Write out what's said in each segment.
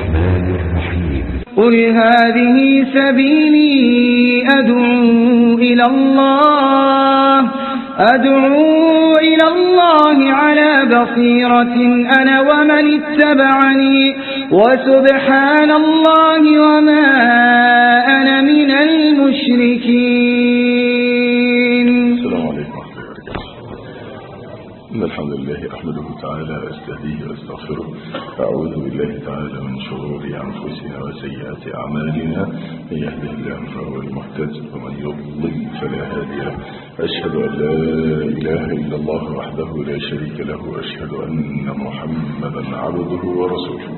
الرحمن الرحيم قل هذه سبيلي أدعو إلى الله أدعو إلى الله على بصيرة أنا ومن اتبعني وسبحان الله وما أنا من المشركين السلام عليكم ورحمة الله وبركاته إن الحمد لله أحمده تعالى وأستهديه وأستغفره أعوذ بالله تعالى من شرور أنفسنا وسيئات أعمالنا من يهده الله فهو المهتد ومن يضلل فلا هادي له أشهد أن لا إله إلا الله وحده لا شريك له وأشهد أن محمدا عبده ورسوله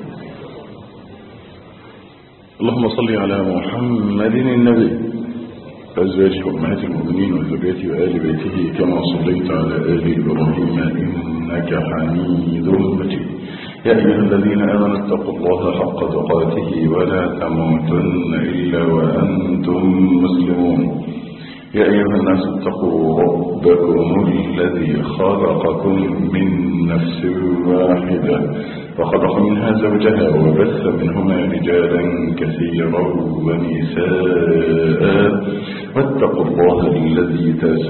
اللهم صل على محمد النبي أزواجه أمهات المؤمنين وذريته وآل بيته كما صليت على آل إبراهيم إنك حميد مجيد يا أيها الذين آمنوا اتقوا الله حق تقاته ولا تموتن إلا وأنتم مسلمون يا أيها الناس اتقوا ربكم الذي خلقكم من نفس واحدة وخلق منها زوجها وبث منهما رجالا كثيرا ونساء واتقوا الله الذي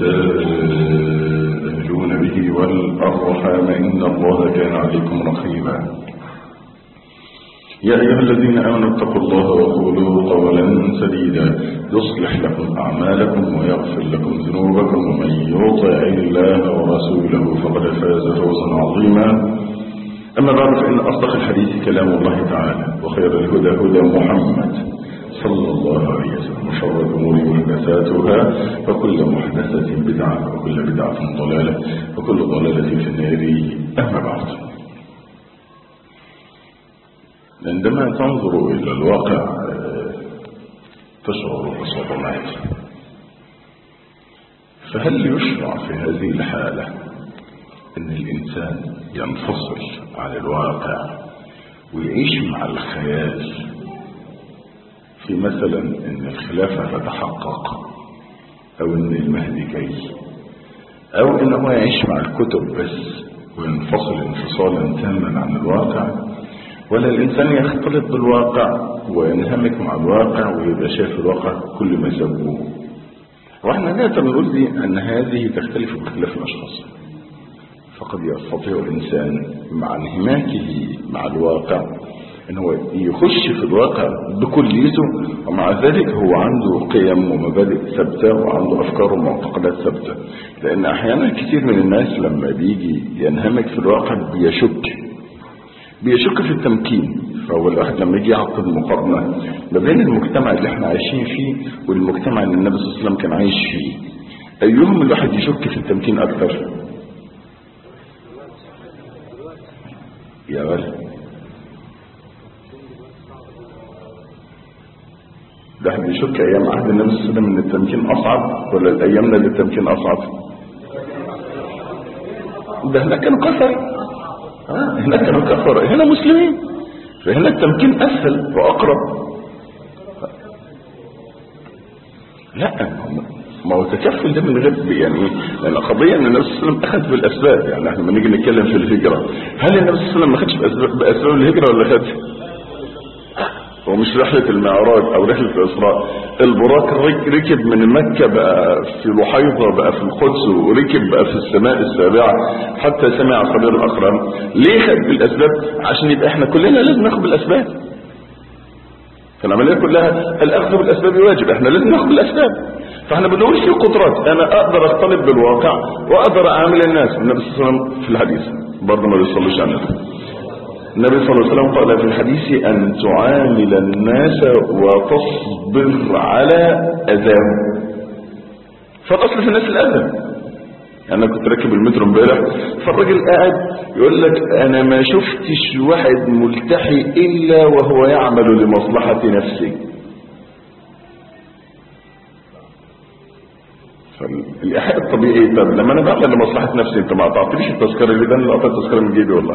تساءلون به والأرحام إن الله كان عليكم رقيبا يا أيها الذين آمنوا اتقوا الله وقولوا قولا سديدا يصلح لكم أعمالكم ويغفر لكم ذنوبكم ومن يطع الله ورسوله فقد فاز فوزا عظيما أما بعد فإن أصدق الحديث كلام الله تعالى وخير الهدى هدى محمد صلى الله عليه وسلم وشر الأمور محدثاتها وكل محدثة بدعة وكل بدعة ضلالة وكل ضلالة في النار أما بعد عندما تنظر إلى الواقع تشعر بصدمات فهل يشرع في هذه الحالة أن الإنسان ينفصل عن الواقع ويعيش مع الخيال في مثلا أن الخلافة تتحقق أو أن المهدي جاي أو أن هو يعيش مع الكتب بس وينفصل انفصالا تاما عن الواقع ولا الإنسان يختلط بالواقع وينهمك مع الواقع ويبقى شايف الواقع كل ما سبوه واحنا نقدر نقول دي أن هذه تختلف باختلاف الأشخاص فقد يستطيع الإنسان مع انهماكه مع الواقع ان هو يخش في الواقع بكليته ومع ذلك هو عنده قيم ومبادئ ثابته وعنده افكار ومعتقدات ثابته لان احيانا كتير من الناس لما بيجي ينهمك في الواقع بيشك بيشك في التمكين فهو الواحد لما يجي يعقد مقارنه ما بين المجتمع اللي احنا عايشين فيه والمجتمع اللي النبي صلى الله عليه وسلم كان عايش فيه ايهم الواحد يشك في التمكين اكثر يا غالي ده احنا بيشك ايام عهد النبي صلى الله عليه وسلم ان التمكين اصعب ولا الايامنا اللي التمكين اصعب ده هناك كانوا كفر آه هناك كانوا كفر هنا مسلمين فهنا التمكين اسهل واقرب لا ما هو التكفل ده من غير يعني ايه؟ لان قضيه ان النبي صلى الله عليه وسلم اخذ بالاسباب يعني احنا لما نيجي نتكلم في الهجره هل النبي صلى الله عليه وسلم ما خدش باسباب, بأسباب الهجره ولا خد؟ هو مش رحلة المعراج او رحلة الاسراء البراق ركب من مكة بقى في لحيظة بقى في القدس وركب بقى في السماء السابعة حتى سمع خبير الاخرام ليه خد بالاسباب عشان يبقى احنا كلنا لازم ناخد بالاسباب فالعملية كلها الاخذ بالاسباب واجب احنا لازم ناخد بالاسباب فاحنا بنقول في قدرات انا اقدر اختلط بالواقع واقدر اعامل الناس النبي صلى الله عليه وسلم في الحديث برضه ما بيصليش على النبي النبي صلى الله عليه وسلم قال في الحديث أن تعامل الناس وتصبر على أذاهم فالأصل في الناس الأذى أنا كنت راكب المترو امبارح فالراجل قاعد يقول لك أنا ما شفتش واحد ملتحي إلا وهو يعمل لمصلحة نفسه فالإيحاء الطبيعي طب لما أنا بعمل لمصلحة نفسي أنت ما تعطيش التذكرة اللي ده أنا قطعت التذكرة من جيبي والله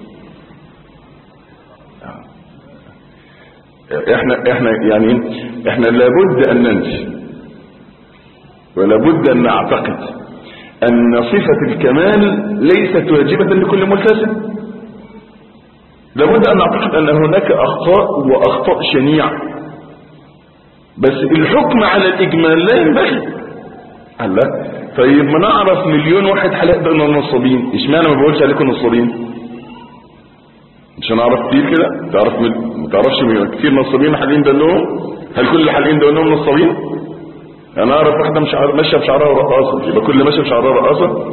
احنا احنا يعني احنا لابد ان ننسي ولابد ان نعتقد ان صفة الكمال ليست واجبة لكل ملتزم لابد ان نعتقد ان هناك اخطاء واخطاء شنيعة بس الحكم على الاجمال لا ينبغي قال لا طيب ما نعرف مليون واحد حلق بين النصابين اشمعنى ما بقولش عليكم نصابين مش انا اعرف كتير كده تعرف من... ما تعرفش من كتير نصابين حالين دقنهم هل كل اللي حالين دقنهم نصابين انا اعرف واحده مش عارف ماشيه بشعرها رقاصه يبقى كل اللي ماشيه بشعرها رقاصه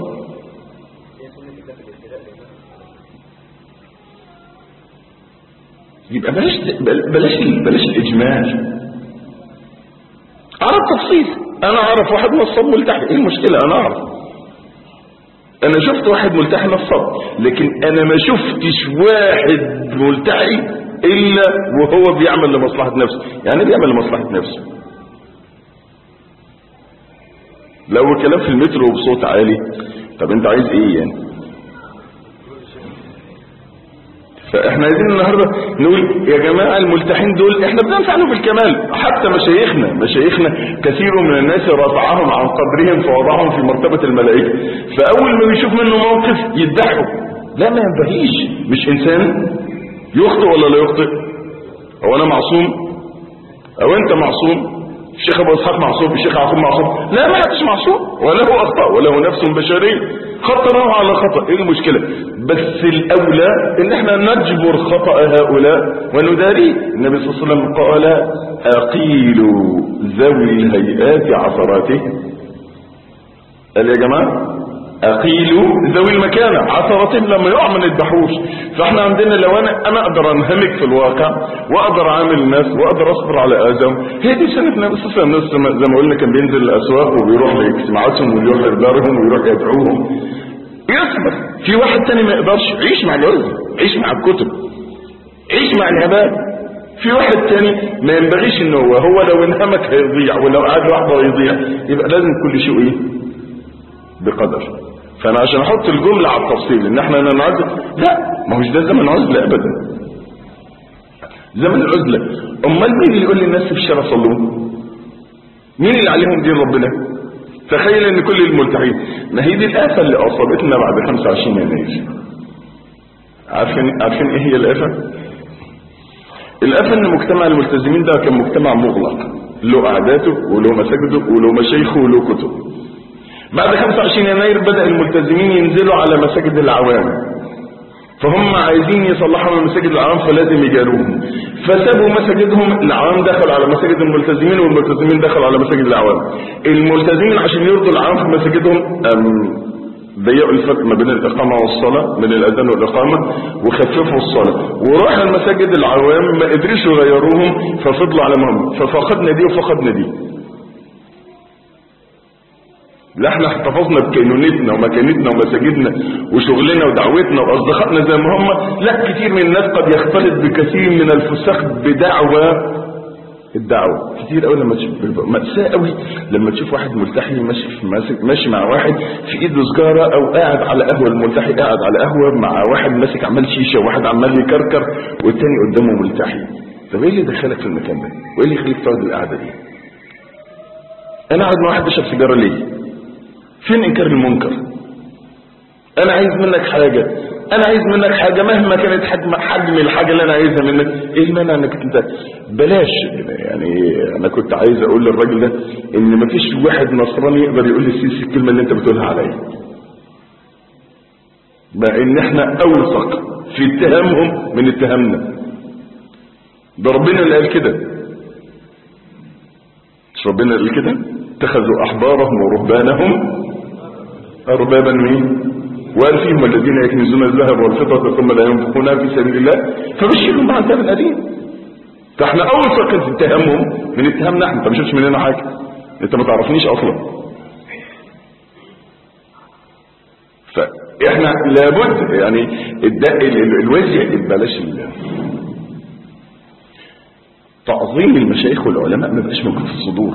يبقى بلاش بلاش بلاش الاجمال اعرف تفصيل انا اعرف واحد نصاب ملتحي ايه المشكله انا اعرف انا شفت واحد ملتحي نصاب لكن انا ما شفتش واحد ملتحي الا وهو بيعمل لمصلحه نفسه يعني إيه بيعمل لمصلحه نفسه لو كلام في المترو بصوت عالي طب انت عايز ايه يعني فاحنا عايزين النهارده نقول يا جماعه الملتحين دول احنا بننفع عنهم بالكمال حتى مشايخنا مشايخنا كثير من الناس رفعهم عن قدرهم فوضعهم في مرتبه الملائكه فاول ما بيشوف منه موقف يذبحه لا ما ينبغيش مش انسان يخطئ ولا لا يخطئ هو انا معصوم او انت معصوم الشيخ ابو اسحاق معصوم الشيخ يعقوب معصوم لا ما حدش معصوم وله اخطاء وله نفس بشريه خطره على خطا ايه المشكله بس الاولى ان احنا نجبر خطا هؤلاء ونداريه النبي صلى الله عليه وسلم قال اقيلوا ذوي الهيئات عثراته قال يا جماعه اقيلوا ذوي المكانة عثرتهم لما يقع من البحوش فاحنا عندنا لو انا انا اقدر انهمك في الواقع واقدر اعامل الناس واقدر اصبر على اذاهم هي دي سنة النبي صلى الله عليه وسلم زي ما قلنا كان بينزل الاسواق وبيروح لاجتماعاتهم ويروح لدارهم ويروح يدعوهم يصبر في واحد تاني ما يقدرش عيش مع العلم عيش مع الكتب عيش مع العباد في واحد تاني ما ينبغيش ان هو هو لو انهمك هيضيع ولو قعد لوحده هيضيع يبقى لازم كل شيء ايه بقدر فانا عشان احط الجملة على التفصيل ان احنا ننعزل لا ما هوش ده زمن عزلة ابدا زمن العزلة امال مين اللي يقول للناس في الشارع صلوا مين اللي عليهم دين ربنا تخيل ان كل الملتحين ما هي دي الآفة اللي اصابتنا بعد 25 يناير عارفين عارفين ايه هي الآفة الآفة ان مجتمع الملتزمين ده كان مجتمع مغلق له قعداته وله مساجده وله مشايخه وله كتب بعد 25 يناير بدأ الملتزمين ينزلوا على مساجد العوام فهم عايزين يصلحوا من مساجد العوام فلازم يجاروهم فسابوا مساجدهم العوام دخلوا على مساجد الملتزمين والملتزمين دخلوا على مساجد العوام الملتزمين عشان يرضوا العوام في مساجدهم ضيقوا الفرق ما بين الإقامة والصلاة من الأذان والإقامة وخففوا الصلاة وراح المساجد العوام ما قدرش يغيروهم ففضلوا على مهم ففقدنا دي وفقدنا دي لا احنا احتفظنا بكينونتنا ومكانتنا ومساجدنا وشغلنا ودعوتنا واصدقائنا زي ما هم لا كتير من الناس قد يختلط بكثير من الفساق بدعوة الدعوة كتير قوي لما تشوف مأساة قوي لما تشوف واحد ملتحي ماشي في ماسك ماشي مع واحد في ايده سجارة او قاعد على قهوة الملتحي قاعد على قهوة مع واحد ماسك عمال شيشة وواحد عمال يكركر والتاني قدامه ملتحي طب ايه اللي دخلك في المكان ده وايه اللي يخليك تقعد القعدة دي انا قاعد مع واحد بيشرب سيجارة ليه فين انكار المنكر انا عايز منك حاجة انا عايز منك حاجة مهما كانت حجم حجم الحاجة اللي انا عايزها منك ايه المانع انك انت بلاش يعني انا كنت عايز اقول للراجل ده ان مفيش واحد نصراني يقدر يقول للسيسي الكلمة اللي انت بتقولها عليا مع ان احنا اوثق في اتهامهم من اتهامنا ده ربنا اللي قال كده مش ربنا اللي قال كده اتخذوا احبارهم ورهبانهم اربابا مين وقال فيهم الذين يكنزون الذهب والفضة ثم لا ينفقونها في سبيل الله فبشرهم بعذاب اليم فاحنا اوثق في اتهامهم من اتهامنا احنا انت ما شفتش مننا حاجه انت ما تعرفنيش اصلا فاحنا لابد يعني الوزع بلاش تعظيم المشايخ والعلماء ما بقاش موجود في الصدور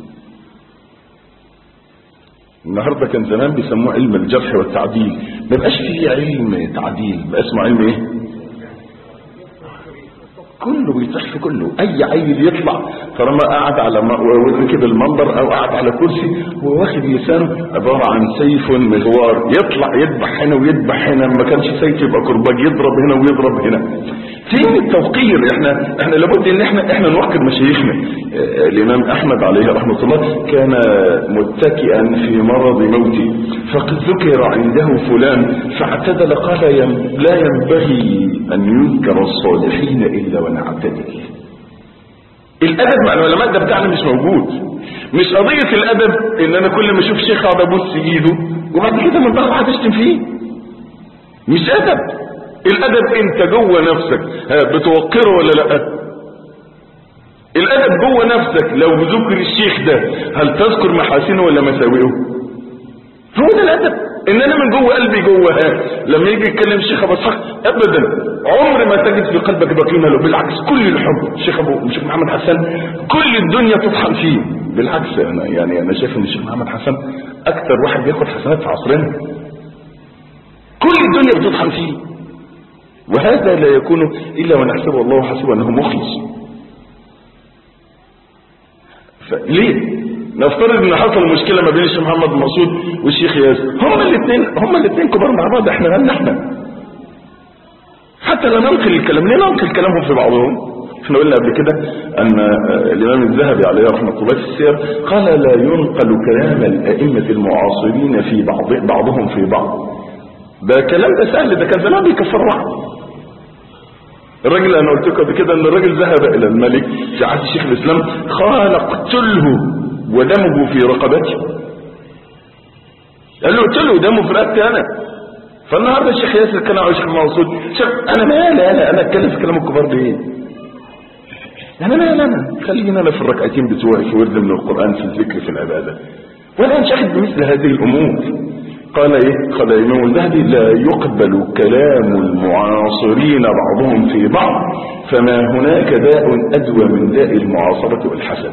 النهاردة كان زمان بيسموه علم الجرح والتعديل ما بقاش فيه علم تعديل بقى اسمه علم ايه كله بيطيح في كله اي عيل يطلع طالما قاعد على م- كده المنبر او قاعد على كرسي وواخد لسانه عباره عن سيف مغوار يطلع يذبح هنا ويذبح هنا ما كانش سيف يبقى كرباج يضرب هنا ويضرب هنا فين التوقير احنا احنا لابد ان احنا احنا نوقر مشايخنا آه، الامام احمد عليه رحمه الله كان متكئا في مرض موته فقد ذكر عنده فلان فاعتدل قال يم- لا ينبغي ان يذكر الصالحين الا ونعتدل الادب مع العلماء ده بتاعنا مش موجود مش قضيه الادب ان انا كل ما اشوف شيخ اقعد ابص ايده وبعد كده من بره واحد اشتم فيه مش ادب الادب انت جوه نفسك ها، بتوقره ولا لا الادب جوه نفسك لو ذكر الشيخ ده هل تذكر محاسنه ولا مساوئه هو ده الادب ان انا من جوه قلبي جوه ها لما يجي يتكلم الشيخ ابو اسحاق ابدا عمر ما تجد في قلبك بقيمه له بالعكس كل الحب الشيخ ابو الشيخ محمد حسن كل الدنيا تطحن فيه بالعكس انا يعني انا شايف ان الشيخ محمد حسن اكثر واحد بياخد حسنات في عصرنا كل الدنيا بتطحن فيه وهذا لا يكون الا ونحسبه الله حسبه انه مخلص فليه نفترض ان حصل مشكله ما بين الشيخ محمد مسعود والشيخ ياسر هما الاثنين هما الاثنين كبار مع بعض احنا غنى احنا حتى لا ننقل الكلام ليه ننقل كلامهم في بعضهم احنا قلنا قبل كده ان آه، الامام الذهبي عليه رحمه الله في السير قال لا ينقل كلام الائمه المعاصرين في بعض بعضهم في بعض ده كلام ده سهل ده كان زمان بيكفر بعض الراجل انا قلت لكم قبل كده ان الراجل ذهب الى الملك في عهد شيخ الاسلام قال اقتله ودمه في رقبته قال له اقتله دمه في رقبتي انا فالنهارده الشيخ ياسر كان على الشيخ موصول شيخ انا مالي انا انا اتكلم في كلام الكبار ليه انا مالي انا خلينا انا في الركعتين بتوعي في ورد من القران في الذكر في العباده ولا انشغل بمثل هذه الامور قال ايه قال الامام الذهبي لا يقبل كلام المعاصرين بعضهم في بعض فما هناك داء ادوى من داء المعاصره والحسد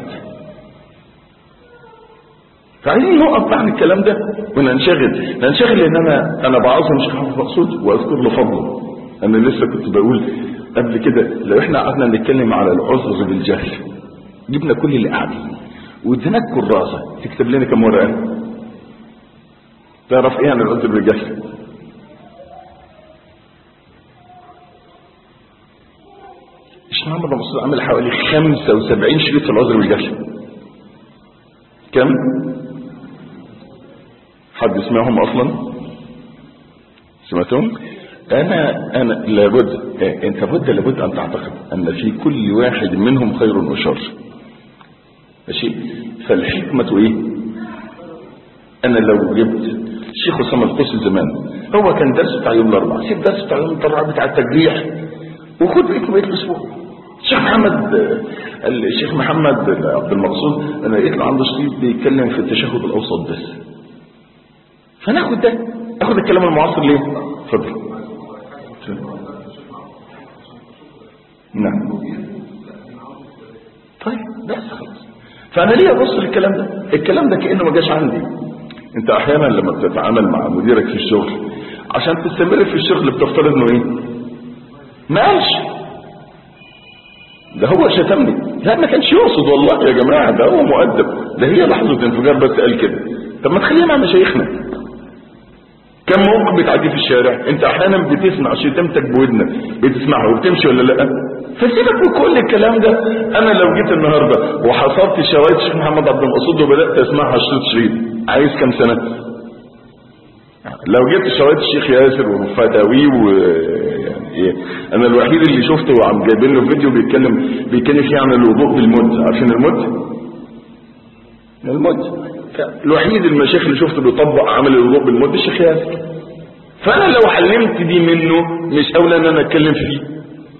فعايزين نقف عن الكلام ده وننشغل ننشغل ان انا انا بعظم شيخ محمد مقصود واذكر له فضله انا لسه كنت بقول قبل كده لو احنا قعدنا نتكلم على العذر بالجهل جبنا كل اللي قاعدين واديناك كراسه تكتب لنا كم ورقه تعرف ايه عن العذر بالجهل الشيخ محمد مقصود عامل حوالي 75 شريط في العذر بالجهل كم حد يسمعهم اصلا سمعتهم انا انا لابد إيه، انت بد لابد ان تعتقد ان في كل واحد منهم خير وشر ماشي فالحكمة ايه انا لو جبت الشيخ اسامه القوسي زمان هو كان درس بتاع يوم الاربعاء سيب درس بتاع يوم الاربعاء بتاع التجريح وخد بقيت بقيت الاسبوع الشيخ محمد الشيخ محمد عبد المقصود انا لقيت له عنده شريط بيتكلم في التشهد الاوسط بس فناخد ده اخد الكلام المعاصر ليه اتفضل نعم طيب بس خلاص فانا ليه ابص للكلام ده الكلام ده كانه ما جاش عندي انت احيانا لما بتتعامل مع مديرك في الشغل عشان تستمر في الشغل بتفترض انه ايه ما قالش ده هو شتمني لا ما كانش يقصد والله يا جماعه ده هو مؤدب ده هي لحظه انفجار بس قال كده طب ما تخلينا مع مشايخنا كم موقف بتعدي في الشارع انت احيانا بتسمع شتمتك بودنك بتسمعها وبتمشي ولا لا فسيبك من كل الكلام ده انا لو جيت النهارده وحصرت شرايط الشيخ محمد عبد المقصود وبدات اسمعها شريط شريط عايز كام سنه لو جبت شرايط الشيخ ياسر وفتاويه و يعني إيه؟ انا الوحيد اللي شفته وعم جايبين له فيديو بيتكلم بيتكلم فيه عن الوضوء بالمد عارفين المد المد الوحيد المشايخ اللي شفته بيطبق عمل الوضوء بالمد الشيخ ياسر فانا لو حلمت دي منه مش اولى ان انا اتكلم فيه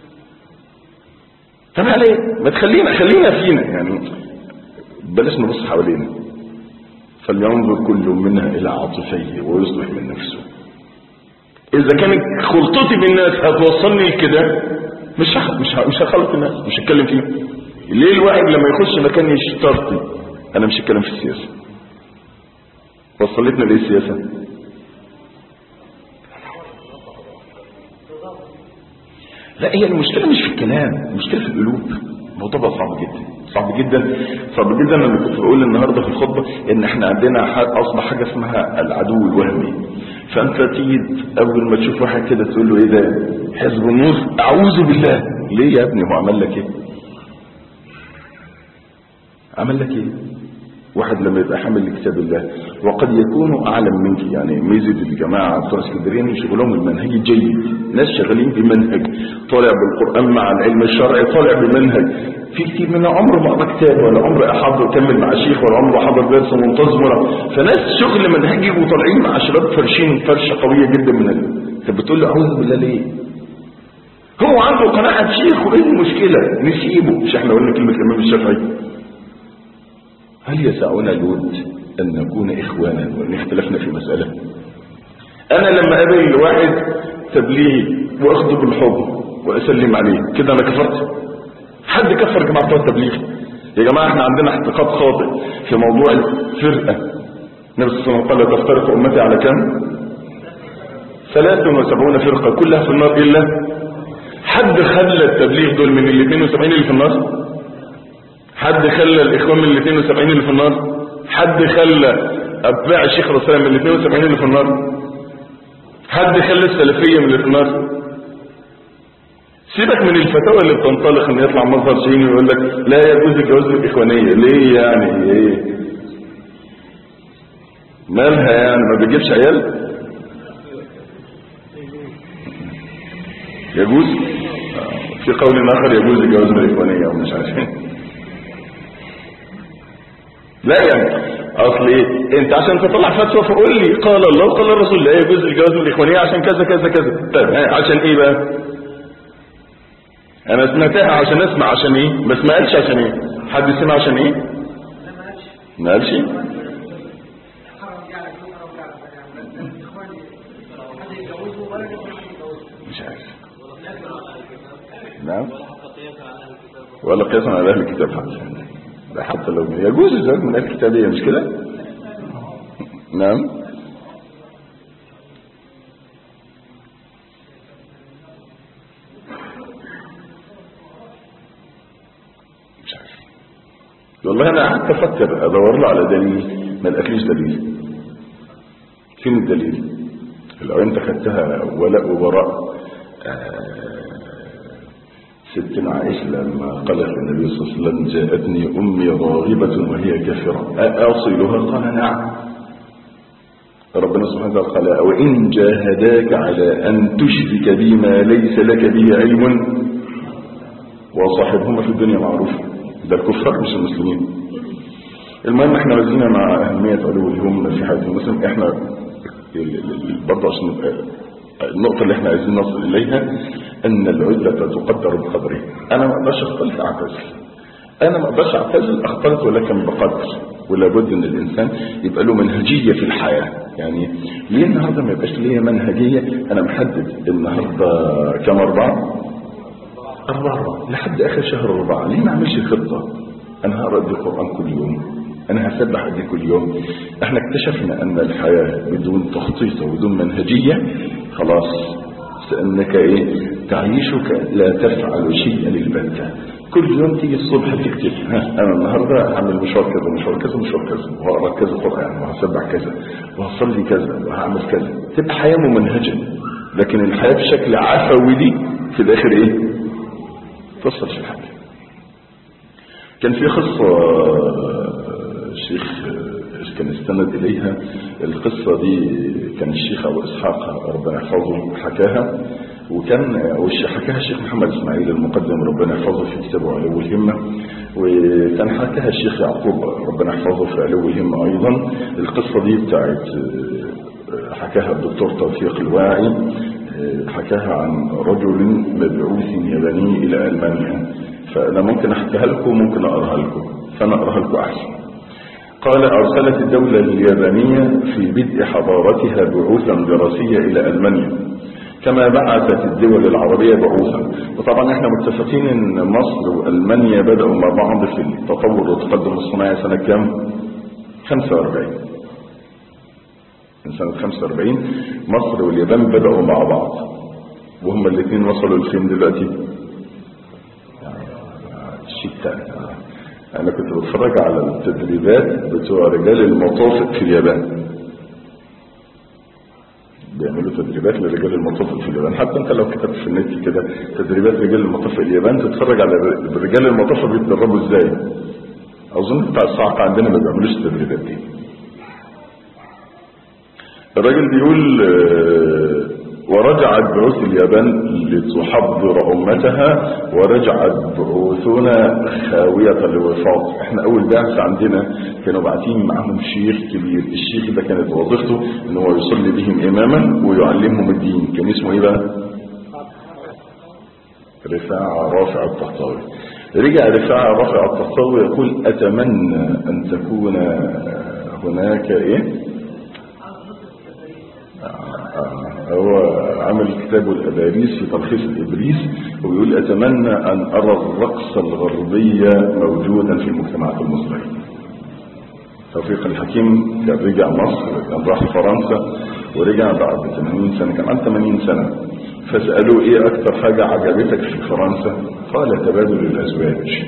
طب عليه ما تخلينا خلينا فينا يعني بلاش نبص حوالينا فلينظر كل منها الى عاطفيه ويصلح من نفسه اذا كانت خلطتي بالناس هتوصلني لكده مش هخ... مش ه... مش هخلط الناس مش هتكلم فيهم ليه الواحد لما يخش مكان يشترطي انا مش هتكلم في السياسه وصلتنا ليه السياسه لا هي المشكلة مش في الكلام المشكلة في القلوب الموضوع بقى صعب جدا صعب جدا صعب جدا انا كنت بقول النهارده في الخطبه ان احنا عندنا ح- اصبح حاجه اسمها العدو الوهمي فانت تيجي اول ما تشوف واحد كده تقول له ايه ده حزب النور اعوذ بالله ليه يا ابني هو عمل لك ايه عمل لك ايه واحد لما يبقى حامل لكتاب الله وقد يكون اعلم منك يعني ميزه الجماعه بتوع اسكندريه ان شغلهم المنهجي جيد ناس شغالين بمنهج طالع بالقران مع العلم الشرعي طالع بمنهج في كتير منها عمره ما قرا كتاب ولا عمره حضر كمل مع شيخ ولا عمره حضر درس منتظم ولا فناس شغل منهجي وطالعين مع شباب فرشين فرشه قويه جدا من ال... انت بتقول له اعوذ بالله ليه؟ هو عنده قناعه شيخ وايه المشكله؟ نسيبه مش احنا قلنا كلمه الامام الشافعي هل يسعنا الود أن نكون إخوانا وأن اختلفنا في مسألة أنا لما أقابل واحد تبليغ وأخذه بالحب وأسلم عليه كده أنا كفرت حد كفر جماعة بتوع التبليغ يا جماعة احنا عندنا اعتقاد خاطئ في موضوع الفرقة النبي صلى الله عليه وسلم قال تفترق أمتي على كم 73 فرقة كلها في النار إلا حد خلى التبليغ دول من ال 72 اللي في النار حد خلى الاخوان من ال 72 اللي في النار حد خلى اتباع الشيخ رسول من ال 72 اللي في النار حد خلى السلفيه من اللي في النار سيبك من الفتاوى اللي بتنطلق ان يطلع مظهر شيني ويقول لك لا يجوز الجواز الاخوانيه ليه يعني ايه مالها يعني ما بيجيبش عيال يجوز آه، في قول اخر يجوز الجواز بالاخوانيه او مش عارف إيه. لا يعني اصل ايه انت عشان تطلع فتوى فقول لي قال الله وقال الرسول لا يجوز الجواز بالاخوانيه عشان كذا كذا كذا طيب ها، عشان ايه بقى انا سمعتها عشان اسمع عشان ايه بس ما قالش عشان ايه حد سمع عشان ايه ما قالش مش عارف نعم ولا قياسا على اهل الكتاب حتى لا حتى لو يجوز الزواج من اهل الكتابيه مش كده نعم مش عارف والله انا قعدت افكر ادور له على دليل ما لقيتليش دليل فين الدليل لو انت خدتها ولاء وبراء آه، ستنا عائشة لما قالت للنبي صلى الله عليه وسلم جاءتني أمي راغبة وهي كافرة أأصلها قال نعم ربنا سبحانه وتعالى قال وإن جاهداك على أن تشرك بي ما ليس لك به علم وصاحبهما في الدنيا معروف ده الكفار مش المسلمين المهم احنا وزينا مع أهمية علو الهم في حياة المسلم احنا ال- ال- ال- برضه عشان نبقى النقطة اللي احنا عايزين نصل إليها أن العزلة تقدر بقدره أنا ما أقدرش أختلف أعتزل أنا ما أقدرش أعتزل أختلط ولكن بقدر ولا بد أن الإنسان يبقى له منهجية في الحياة يعني ليه النهاردة ما يبقاش ليا منهجية أنا محدد النهاردة كم أربعة أربعة لحد آخر شهر أربعة ليه ما أعملش خطة أنا هقرأ دي القرآن كل يوم أنا هسبح دي كل يوم احنا اكتشفنا أن الحياة بدون تخطيط وبدون منهجية خلاص سأنك إيه تعيشك لا تفعل شيئا البتة كل يوم تيجي الصبح تكتب ها أنا النهاردة هعمل مشوار كذا مشوار كذا مشوار كذا وهقرأ كذا قرآن وهسبح كذا وهصلي كذا وهعمل كذا تبقى حياة ممنهجة لكن الحياة بشكل عفوي دي في الآخر إيه تصلش الحاجة كان في قصة الشيخ كان استند إليها القصة دي كان الشيخ أبو إسحاق ربنا يحفظه حكاها وكان وش حكاها الشيخ محمد إسماعيل المقدم ربنا يحفظه في كتابه علو الهمة وكان حكاها الشيخ يعقوب ربنا يحفظه في علو الهمة أيضا القصة دي بتاعت حكاها الدكتور توفيق الواعي حكاها عن رجل مبعوث ياباني إلى ألمانيا فأنا ممكن أحكيها لكم ممكن أقراها لكم فأنا أقراها لكم أحسن قال أرسلت الدولة اليابانية في بدء حضارتها بعوثا دراسية إلى ألمانيا كما بعثت الدول العربية بعوثا وطبعا احنا متفقين ان مصر وألمانيا بدأوا مع بعض في التطور والتقدم الصناعي سنة كام 45 من سنة 45 مصر واليابان بدأوا مع بعض وهم الاثنين وصلوا لفين دلوقتي الشيء الثاني انا كنت بتفرج على التدريبات بتوع رجال المطافئ في اليابان بيعملوا تدريبات لرجال المطافئ في اليابان حتى انت لو كتبت في النت كده تدريبات رجال المطافئ اليابان تتفرج على رجال المطافئ بيتدربوا ازاي اظن بتاع الصعقة عندنا ما بيعملوش التدريبات دي الراجل بيقول آه، ورجعت بعوث اليابان لتحضر أمتها ورجعت بعوثنا خاوية الوفاق احنا أول بعث عندنا كانوا باعتين معاهم شيخ كبير الشيخ ده كانت وظيفته ان هو يصلي بهم إماما ويعلمهم الدين كان اسمه ايه بقى رفاعة رافع الطهطاوي رجع رفاعة رافع الطهطاوي يقول أتمنى أن تكون هناك إيه هو عمل كتابه الأباريس في تلخيص الإبريس ويقول أتمنى أن أرى الرقص الغربية موجودا في المجتمعات المصرية توفيق الحكيم كان رجع مصر كان راح فرنسا ورجع بعد 80 سنة كان عنده 80 سنة فسألوه ايه اكتر حاجة عجبتك في فرنسا قال تبادل الازواج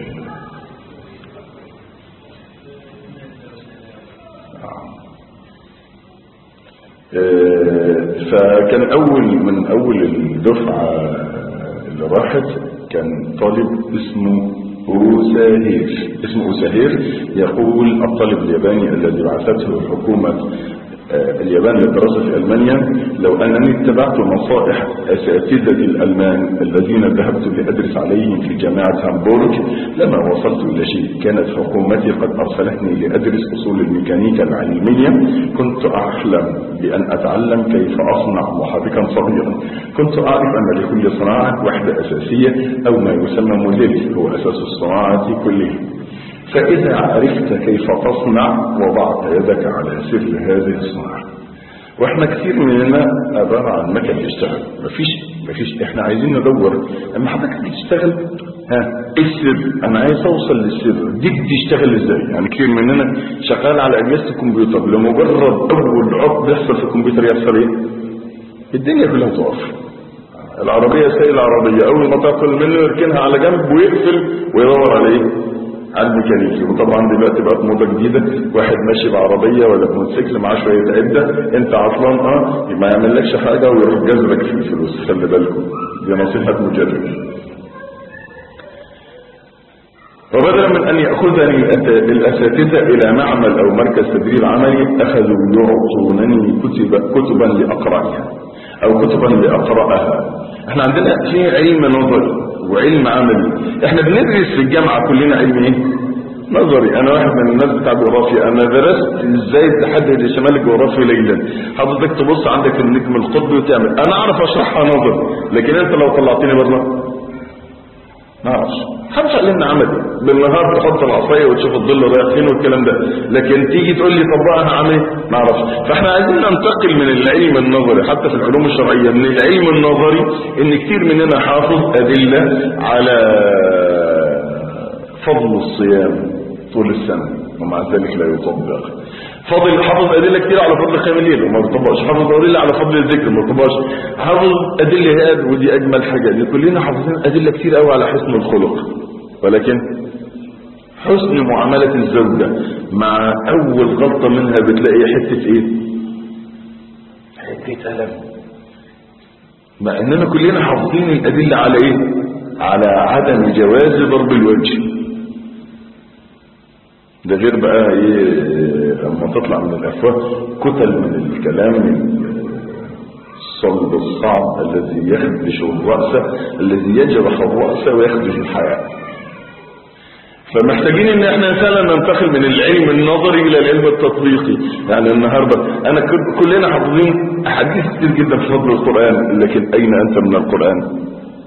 آه، فكان اول من اول الدفعة اللي راحت كان طالب اسمه أوساهير اسمه أوساهير يقول الطالب الياباني الذي بعثته حكومة آه، اليابان للدراسة في ألمانيا لو أنني اتبعت نصائح أساتذة الألمان الذين ذهبت لأدرس عليهم في جامعة هامبورغ لما وصلت إلى شيء كانت حكومتي قد أرسلتني لأدرس أصول الميكانيكا العلمية كنت أحلم بأن أتعلم كيف أصنع محركا صغيرا كنت أعرف أن لكل صناعة وحدة أساسية أو ما يسمى موديل هو أساس الصناعة كلها فإذا عرفت كيف تصنع وضعت يدك على سر هذه الصناعة واحنا كثير مننا عبارة عن مكان يشتغل مفيش مفيش احنا عايزين ندور اما حضرتك بتشتغل ها ايه السر انا عايز اوصل للسر دي بتشتغل ازاي يعني كثير مننا شغال على اجهزه الكمبيوتر لمجرد اول عطل بيحصل في الكمبيوتر يحصل ايه الدنيا كلها تقف العربيه سايق العربيه اول ما تعطل منه يركنها على جنب ويقفل ويدور على ايه على الميكانيكي وطبعا دلوقتي بقت موضه جديده واحد ماشي بعربيه ولا بموتوسيكل معاه شويه عده انت عطلان اه ما يعملكش حاجه ويروح جذبك في الفلوس خلي بالكم دي نصيحه مجرب وبدلا من ان ياخذني الأت- الاساتذه الى معمل او مركز تدريب عملي اخذوا يعطونني كتب كتبا لاقراها او كتبا لاقراها احنا عندنا في علم نظري وعلم عملي احنا بندرس في الجامعه كلنا علم ايه نظري انا واحد من الناس بتاع جغرافيا انا درست ازاي تحدد الشمال الجغرافي ليلا حضرتك تبص عندك النجم القطبي وتعمل انا اعرف اشرحها نظري لكن انت لو طلعتني بره ما اعرفش محدش علمنا عملي بالنهار تحط العصايه وتشوف الظل رايح فين والكلام ده لكن تيجي تقول لي طبقها هعمل ايه ما اعرفش فاحنا عايزين ننتقل من العلم النظري حتى في العلوم الشرعيه من العلم النظري ان كتير مننا حافظ ادله على فضل الصيام طول السنه ومع ذلك لا يطبق فضل حافظ ادله كتير على فضل قيام الليل وما بيطبقش حافظ ادله على فضل الذكر ما بيطبقش حافظ ادله هاد ودي اجمل حاجه دي كلنا حافظين ادله كتير قوي على حسن الخلق ولكن حسن معامله الزوجه مع اول غلطه منها بتلاقي حته ايه حته الم مع اننا كلنا حافظين الادله على ايه على عدم جواز ضرب الوجه ده غير بقى ايه لما تطلع من الافواه كتل من الكلام الصلب الصعب الذي يخدش الراس الذي يجرح الراس ويخدش الحياه فمحتاجين ان احنا فعلا ننتقل من العلم النظري الى العلم التطبيقي يعني النهارده انا كل- كلنا حافظين احاديث كتير جدا في فضل القران لكن اين انت من القران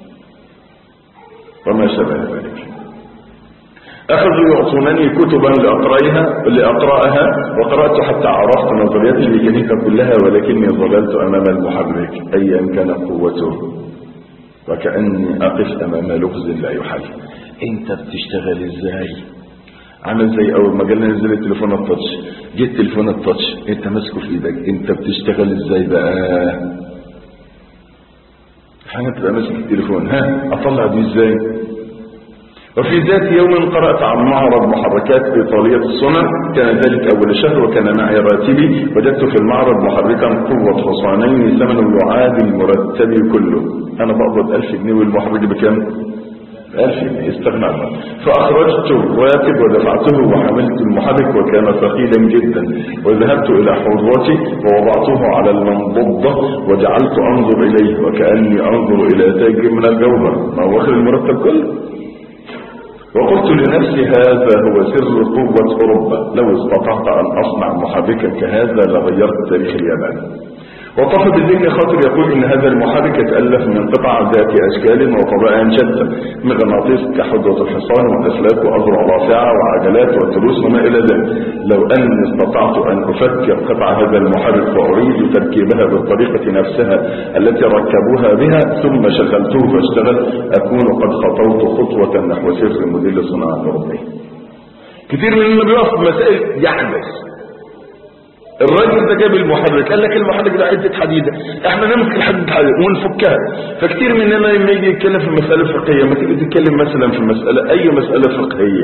وما شابه ذلك أخذوا يعطونني كتبا لأقرأها, لأقرأها وقرأت حتى عرفت نظريات الميكانيكا كلها ولكني ظللت أمام المحرك أيا كان قوته وكأني أقف أمام لغز لا يحل أنت بتشتغل إزاي عامل زي أول ما جالنا نزل التليفون التاتش جيت تليفون التاتش أنت ماسكه في إيدك أنت بتشتغل إزاي بقى احيانا تبقى ماسك التليفون ها اطلع دي ازاي وفي ذات يوم قرأت عن معرض محركات إيطالية الصنع كان ذلك أول الشهر وكان معي راتبي وجدت في المعرض محركا قوة حصانين ثمنه يعادل مرتبي كله أنا بقبض ألف جنيه والمحرك بكام؟ ألف جنيه استغنى عنه فأخرجت الراتب ودفعته وحملت المحرك وكان ثقيلا جدا وذهبت إلى حوضتي ووضعته على المنضدة وجعلت أنظر إليه وكأني أنظر إلى تاج من الجوهر ما هو واخد المرتب كله وقلت لنفسي هذا هو سر قوة أوروبا لو استطعت أن أصنع محركا كهذا لغيرت تاريخ اليابان وطف بذهن خاطر يقول ان هذا المحرك يتالف من قطع ذات اشكال وطبائع شتى مغناطيس كحدة الحصان واسلاك واذرع رافعه وعجلات وتروس وما الى ذلك لو اني استطعت ان افكر قطع هذا المحرك واريد تركيبها بالطريقه نفسها التي ركبوها بها ثم شغلته فاشتغل اكون قد خطوت خطوه نحو سر موديل الصناعه الاوروبيه كتير مننا بيقف في مسائل يحدث الراجل ده جاب المحرك قال لك المحرك ده حته حديده احنا نمسك الحديد الحديد ونفكها فكتير مننا لما يجي يتكلم في مساله فقهيه ما تيجي تتكلم مثلا في مساله اي مساله فقهيه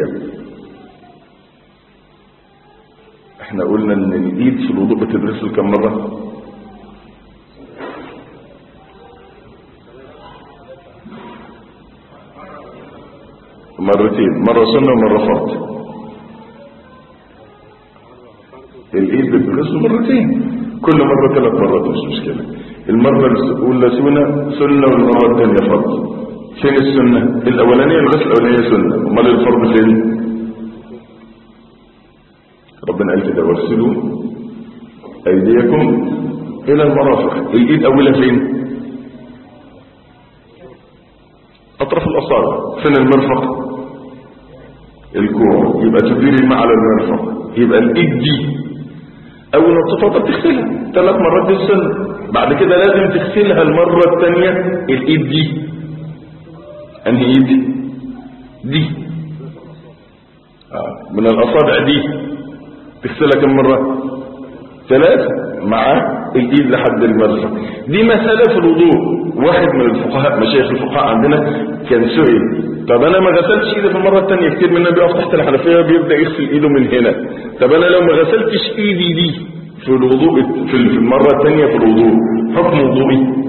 احنا قلنا ان الايد في الوضوء بتدرس كم مره مرتين مره سنه ومره فرض الايد بتغسل مرتين كل مرة ثلاث مرات مش مشكلة المرة الأولى سنة سنة والمرة الثانية فرض فين السنة الأولانية الغسل الأولانية سنة أمال الفرض فين ربنا قال كده واغسلوا أيديكم إلى المرافق الإيد أولها فين أطراف الأصابع فين المرفق الكوع يبقى تدير الماء على المرفق يبقى الإيد دي اول ما تتوضا تغسلها ثلاث مرات دي السنه بعد كده لازم تغسلها المره الثانيه الايد دي انهي ايد دي آه. من الاصابع دي تغسلها كم مره ثلاثه مع الايد لحد المرفق دي مساله في الوضوء واحد من الفقهاء مشايخ الفقهاء عندنا كان سئل طب انا ما غسلتش ايدي في المره الثانيه كتير مننا بيقف تحت الحنفيه بيبدا يغسل ايده من هنا طب انا لو ما غسلتش ايدي دي في الوضوء في المره الثانيه في الوضوء حكم وضوئي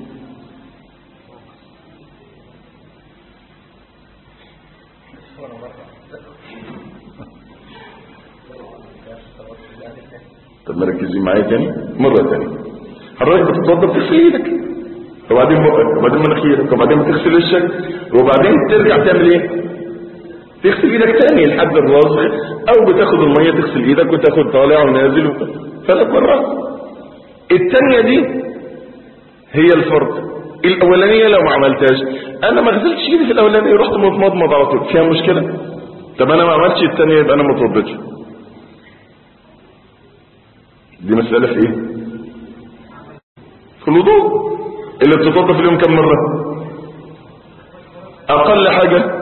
طب مركزين معايا تاني مره ثانيه حضرتك بتتوضى بتغسل ايدك وبعدين بقك وبعدين مناخيرك وبعدين بتغسل وشك وبعدين ترجع تعمل ايه تغسل ايدك تاني لحد الراس او بتاخد الميه تغسل ايدك وتاخد طالع ونازل و... ثلاث مرات التانية دي هي الفرض الاولانيه لو ما عملتهاش انا ما غسلتش ايدي في الاولانيه رحت متمضمض على طول فيها مشكله طب انا ما عملتش الثانيه يبقى انا ما اتوضيتش دي مساله في ايه في الوضوء اللي بتتوضا في اليوم كم مره اقل حاجه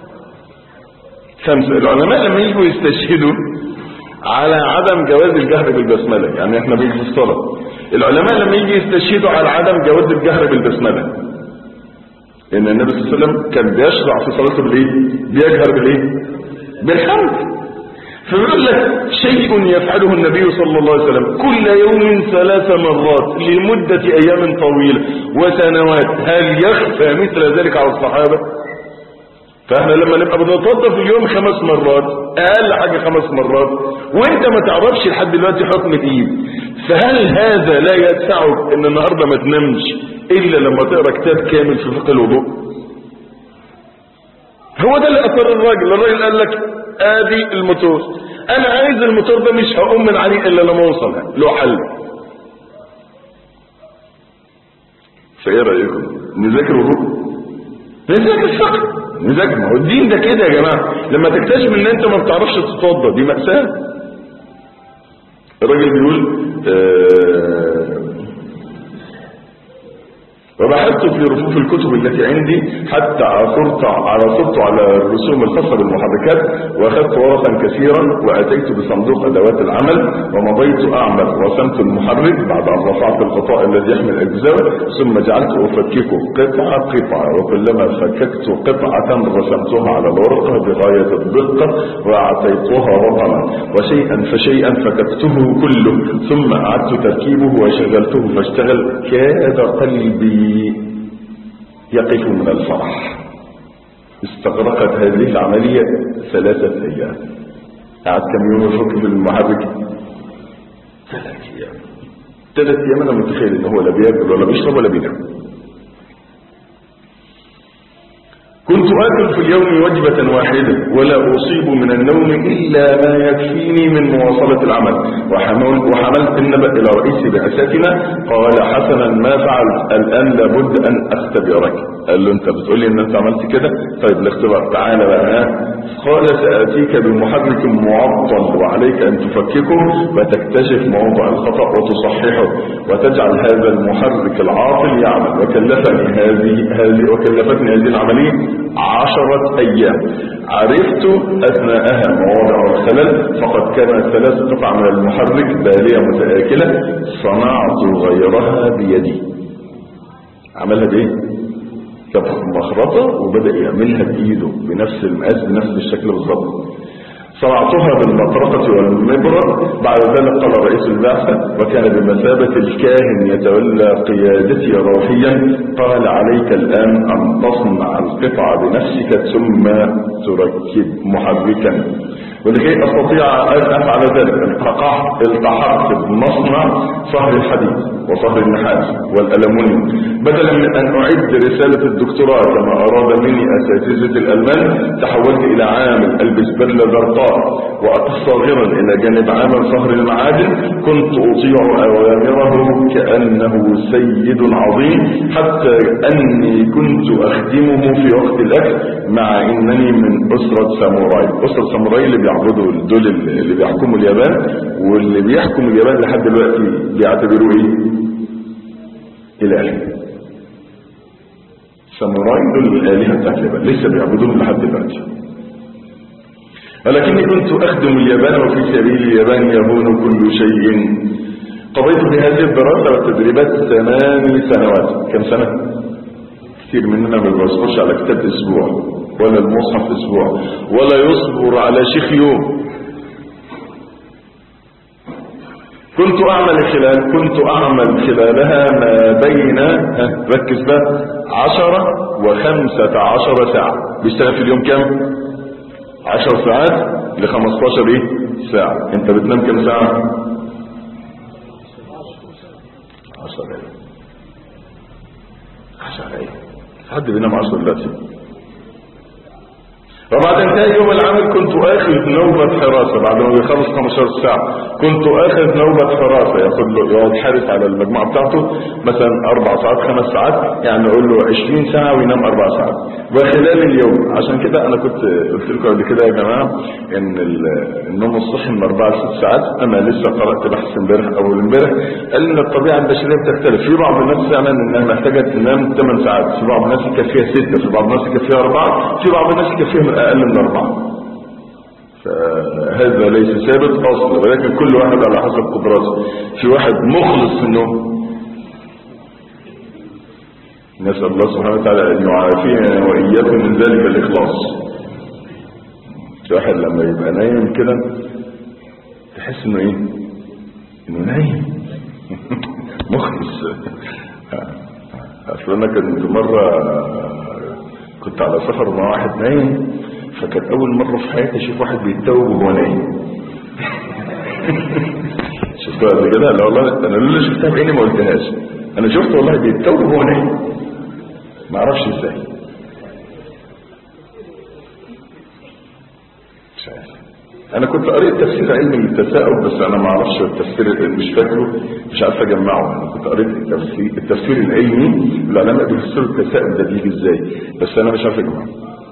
خمسه العلماء لما يجوا يستشهدوا على عدم جواز الجهر بالبسمله يعني احنا بيجي في الصلاه العلماء لما يجي يستشهدوا على عدم جواز الجهر بالبسمله ان النبي صلى الله عليه وسلم كان بيشرع في صلاته بالايه بيجهر بالايه بالحمد فبيقول لك شيء يفعله النبي صلى الله عليه وسلم كل يوم ثلاث مرات لمدة أيام طويلة وسنوات هل يخفى مثل ذلك على الصحابة فاحنا لما نبقى بنتوضا في اليوم خمس مرات اقل حاجه خمس مرات وانت ما تعرفش لحد دلوقتي حكم الايد فهل هذا لا يدفعك ان النهارده ما تنامش الا لما تقرا كتاب كامل في فقه الوضوء هو ده اللي اثر الراجل الراجل قال لك ادي الموتور انا عايز الموتور ده مش هقوم من عليه الا لما اوصل له حل فايه رايكم نذاكر وضوء نذاكر الفقه نذاكر ما هو الدين ده كده يا جماعه لما تكتشف ان انت ما بتعرفش تتوضا دي ماساه الراجل بيقول آه وبحثت في رفوف الكتب التي عندي حتى عثرت عثرت على الرسوم الخاصة بالمحركات واخذت ورقا كثيرا واتيت بصندوق ادوات العمل ومضيت اعمل رسمت المحرك بعد ان رفعت الغطاء الذي يحمل الاجزاء ثم جعلت افككه قطعة قطعة وكلما فككت قطعة رسمتها على الورقة بغاية الدقة واعطيتها رقما وشيئا فشيئا فككته كله ثم اعدت تركيبه وشغلته فاشتغل كاد قلبي يقف من الفرح استغرقت هذه العملية ثلاثة أيام قعد كم يوم يفك في المحرك ثلاث أيام ثلاث أيام أنا متخيل إن هو لا بياكل ولا بيشرب ولا بينام كنت آكل في اليوم وجبة واحدة ولا أصيب من النوم إلا ما يكفيني من مواصلة العمل وحمل- وحملت النبأ إلى رئيس بعثتنا قال حسنا ما فعلت الآن لابد أن أختبرك قال له أنت بتقول لي إن أنت عملت كده طيب الاختبار تعالى بقى ها قال سآتيك بمحرك معطل وعليك أن تفككه وتكتشف موضع الخطأ وتصححه وتجعل هذا المحرك العاطل يعمل وكلفني هذه هذه وكلفتني هذه العملية عشرة أيام عرفت أثناءها مواضع الخلل فقد كانت ثلاث قطع من المحرك بالية متآكلة صنعت غيرها بيدي عملها بإيه؟ كانت مخرطة وبدأ يعملها بإيده بنفس المقاس بنفس الشكل بالظبط صنعتها بالمطرقة والمبرة بعد ذلك قال رئيس البعثة وكان بمثابة الكاهن يتولى قيادتي روحيا قال عليك الآن أن تصنع القطع بنفسك ثم تركب محركا ولكي أستطيع أن أفعل ذلك التحقت التحقت بمصنع صهر الحديد وصهر النحاس والألمنيوم بدلا من أن أعد رسالة الدكتوراه كما أراد مني أساتذة الألمان تحولت إلى عامل ألبس بدلة زرقاء وأقف صاغرا إلى جانب عامل صهر المعادن كنت أطيع أوامره كأنه سيد عظيم حتى أني كنت أخدمه في وقت الأكل مع أنني من أسرة ساموراي أسرة ساموراي اللي بيعبدوا دول اللي بيحكموا اليابان واللي بيحكموا اليابان لحد دلوقتي بيعتبروه إيه إله ساموراي دول الآلهة بتاعت اليابان لسه بيعبدوهم لحد دلوقتي ولكني كنت أخدم اليابان وفي سبيل اليابان يهون كل شيء قضيت في هذه الدراسة والتدريبات ثمان سنوات كم سنة؟ كثير مننا ما بيصبرش على كتاب أسبوع ولا المصحف أسبوع ولا يصبر على شيخ يوم كنت أعمل خلال كنت أعمل خلالها ما بين ها، ركز بقى عشرة وخمسة عشر ساعة بيشتغل في اليوم كم؟ عشر ساعات لخمستاشر ايه ساعة انت بتنام كم ساعة عشر ايه عشر ايه حد بينام عشر دلوقتي وبعد انتهاء يوم العمل كنت اخذ نوبة حراسة بعد ما بيخلص 15 ساعة كنت اخذ نوبة حراسة ياخد له يقعد حارس على المجموعة بتاعته مثلا اربع ساعات خمس ساعات يعني اقول له 20 ساعة وينام اربع ساعات وخلال اليوم عشان كده انا كنت قلت لكم قبل كده يا جماعة ان ال- النوم الصحي من اربع لست ساعات انا لسه قرأت بحث امبارح اول امبارح قال ان الطبيعة البشرية بتختلف في بعض الناس فعلا انها محتاجة تنام 8 ساعات في بعض الناس يكفيها 6 في بعض الناس يكفيها 4 في بعض الناس يكفيها اقل من 4 فهذا ليس ثابت اصلا ولكن كل واحد على حسب قدراته في واحد مخلص في النوم نسأل الله سبحانه وتعالى أن يعافينا وإياكم من ذلك الإخلاص في واحد لما يبقى نايم كده تحس إنه إيه؟ إنه نايم مخلص أصل أنا كنت مرة كنت على سفر مع واحد نايم فكانت أول مرة في حياتي أشوف واحد بيتوب وهو نايم شفتها قبل كده لا والله أنا لولا شفتها بعيني ما قلتهاش أنا شفت والله بيتوب وهو نايم ما اعرفش ازاي مش عارف انا كنت قريت تفسير علمي للتساؤل بس انا ما اعرفش التفسير مش فاكره مش عارف اجمعه انا كنت قريت التفسير, التفسير العلمي العلماء بيفسروا التساؤل ده بيجي ازاي بس انا مش عارف اجمعه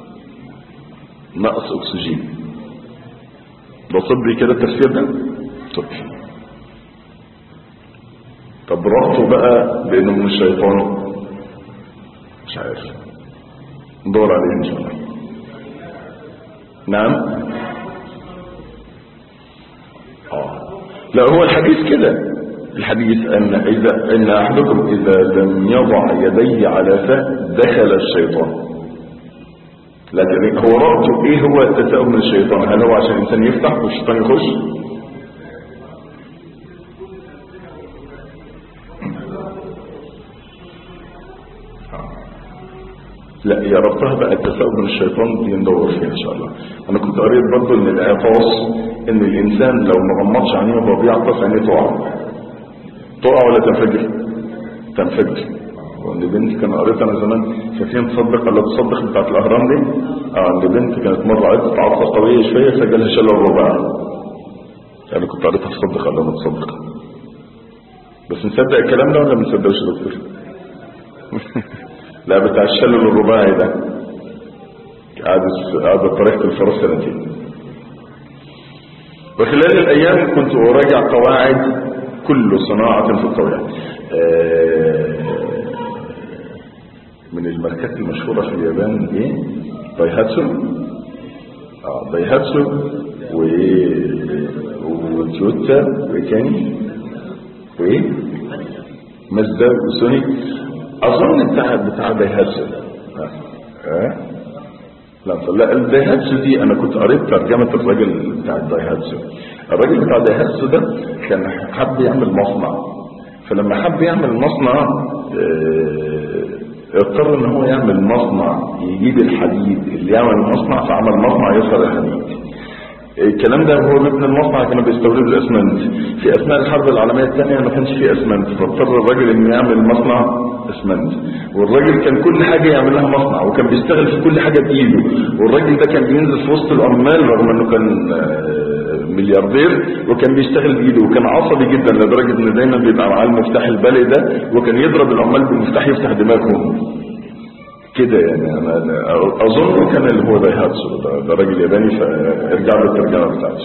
نقص اكسجين ده طبي كده التفسير ده طبي طب ربطه بقى بانه من الشيطان مش عارف ندور عليه ان شاء الله نعم اه لا هو الحديث كده الحديث ان اذا ان احدكم اذا لم يضع يديه على فاه دخل الشيطان لكن هو رأته ايه هو التثاؤب من الشيطان هل هو عشان الانسان يفتح والشيطان يخش لا يا ربطها بقى التثاؤب من الشيطان دي ندور فيها ان شاء الله انا كنت قريت برضه ان العطاس ان الانسان لو ما غمضش عينيه وهو بيعطس عينيه تقع تقع ولا تنفجر تنفجر وان بنتي كان قريت انا زمان فاكرين تصدق ولا تصدق بتاعت الاهرام دي اه ان بنتي كانت مره عدت عطسه قويه شويه فجالها شلل الرباع انا كنت قريتها تصدق ولا ما تصدق بس نصدق الكلام ده ولا ما نصدقوش يا دكتور لا بتاع الشلل الرباعي ده قعد قعد طريقة الفرس سنتين وخلال الأيام كنت أراجع قواعد كل صناعة في الطبيعة من الماركات المشهورة في اليابان ايه دايهاتسو اه دايهاتسو و وتويوتا وايه تاني وايه مازدا وسوني اظن بتاع بتاع دايهاتسو اه اه لا لا الدايهاتسو دي انا كنت قريت ترجمة الراجل بتاع الدايهاتسو الراجل بتاع الدايهاتسو ده كان حب يعمل مصنع فلما حب يعمل مصنع اه اضطر ان هو يعمل مصنع يجيب الحديد اللي يعمل المصنع فعمل مصنع يصهر الحديد الكلام ده هو ابن المصنع كانوا بيستوردوا الاسمنت في اثناء الحرب العالميه الثانيه ما كانش في اسمنت فاضطر الراجل انه يعمل مصنع اسمنت والراجل كان كل حاجه يعمل لها مصنع وكان بيشتغل في كل حاجه بايده والراجل ده كان بينزل في وسط العمال رغم انه كان ملياردير وكان بيشتغل بايده وكان عصبي جدا لدرجه ان دايما بيبقى معاه المفتاح البالي ده وكان يضرب العمال بالمفتاح يفتح دماغهم كده يعني انا اظن كان اللي هو دايهاتسو ده, ده راجل ياباني فارجع له الترجمه بتاعته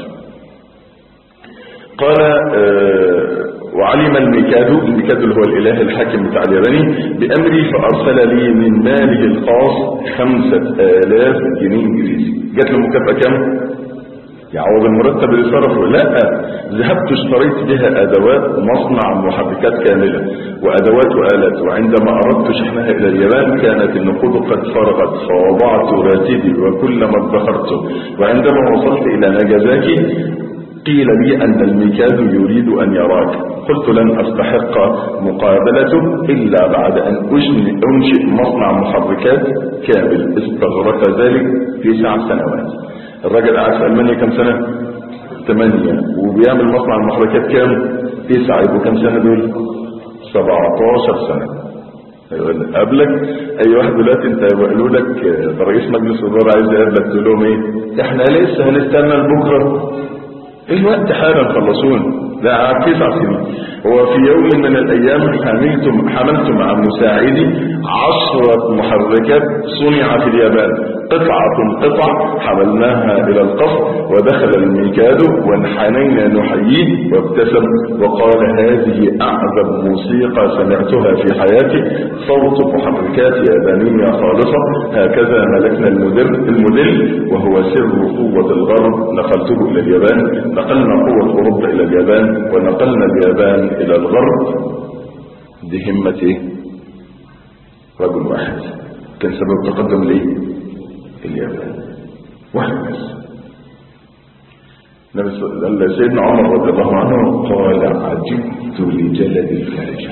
قال آه وعلم الميكادو الميكادو اللي هو الاله الحاكم بتاع الياباني بامري فارسل لي من ماله الخاص خمسة الاف جنيه انجليزي جات له مكافأة كام يعوض المرتب اللي صرفه لا ذهبت اشتريت بها ادوات مصنع محركات كاملة وادوات والات وعندما اردت شحنها الى اليابان كانت النقود قد فرغت فوضعت راتبي وكل ما ادخرته وعندما وصلت الى ناجازاكي قيل لي أن الميكاد يريد أن يراك قلت لن أستحق مقابلته إلا بعد أن أنشئ مصنع محركات كامل استغرق ذلك تسع سنوات الراجل قاعد في ألمانيا كم سنة؟ ثمانية وبيعمل مصنع المحركات كام؟ تسعة يبقوا كم سنة دول؟ 17 سنة قبلك اي واحد دلوقتي انت يقولوا لك ده رئيس مجلس الاداره عايز يقابلك تقول لهم ايه احنا لسه هنستنى لبكره الوقت حالا خلصون ده تسع سنين هو في يوم من الايام حملت حملت مع مساعدي عشرة محركات صنع في اليابان قطعة قطع حملناها الى القصر ودخل الميكاد وانحنينا نحييه وابتسم وقال هذه اعذب موسيقى سمعتها في حياتي صوت محركات يابانية خالصة هكذا ملكنا المدر المدل وهو سر قوة الغرب نقلته الى اليابان نقلنا قوة اوروبا الى اليابان ونقلنا اليابان الى الغرب دي همة ايه رجل واحد كان سبب تقدم ليه اليابان واحد بس سيدنا عمر رضي الله عنه قال عجبت لجلد الفاجر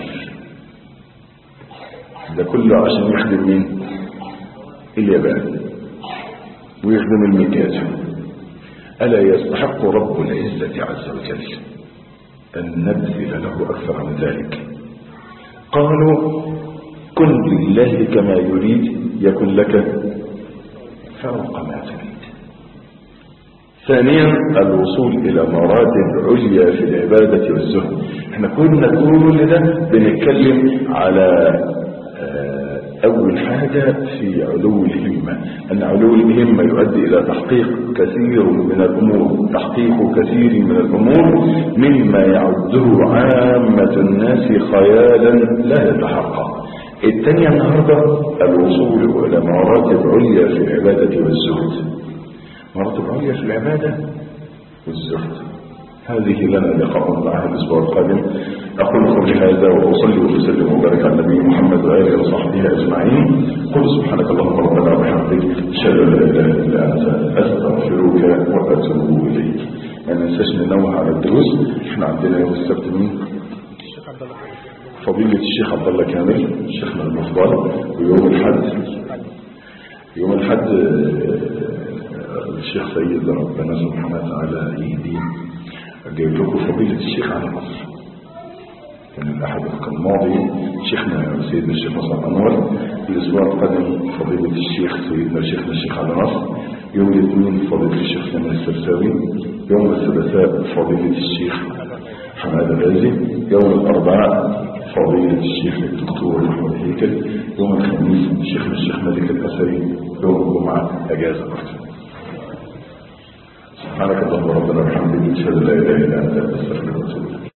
ده كله عشان يخدم مين اليابان ويخدم المكاتب ألا يستحق رب العزة عز وجل أن نبذل له أكثر من ذلك قالوا كن لله كما يريد يكن لك فوق ما تريد ثانيا الوصول إلى مراتب عليا في العبادة والزهد احنا كنا كل ده بنتكلم على أول حاجة في علو الهمة أن علو الهمة يؤدي إلى تحقيق كثير من الأمور تحقيق كثير من الأمور مما يعده عامة الناس خيالا لا يتحقق الثانية النهاردة الوصول إلى مراتب عليا في العبادة والزهد مراتب عليا في العبادة والزهد هذه لنا لقاء معها الأسبوع القادم أقول قولي هذا وأصلي وأسلم وبارك على النبي محمد وآله وصحبه أجمعين قل سبحانك اللهم ربنا وبحمدك أشهد أن لا إله إلا أنت أستغفرك وأتوب إليك ما ننساش ننوه على الدروس احنا عندنا يوم السبت مين؟ فضيلة الشيخ عبد الله كامل شيخنا المفضل ويوم الحد يوم الحد الشيخ سيد ربنا سبحانه وتعالى يهديه جايب لكم فضيلة الشيخ على مصر كان الأحد الماضي شيخنا سيدنا الشيخ مصعب أنور الأسبوع القادم فضيلة الشيخ سيدنا شيخنا الشيخ على مصر يوم الاثنين فضيلة الشيخ سلمان السرساوي يوم الثلاثاء فضيلة الشيخ حماد الغازي يوم الأربعاء فضيلة الشيخ الدكتور محمد هيكل يوم الخميس شيخنا الشيخ مالك الأثري يوم الجمعة أجازة برضه سبحانك اللهم ربنا وبحمدك اشهد ان لا اله الا انت استغفرك واتوب اليك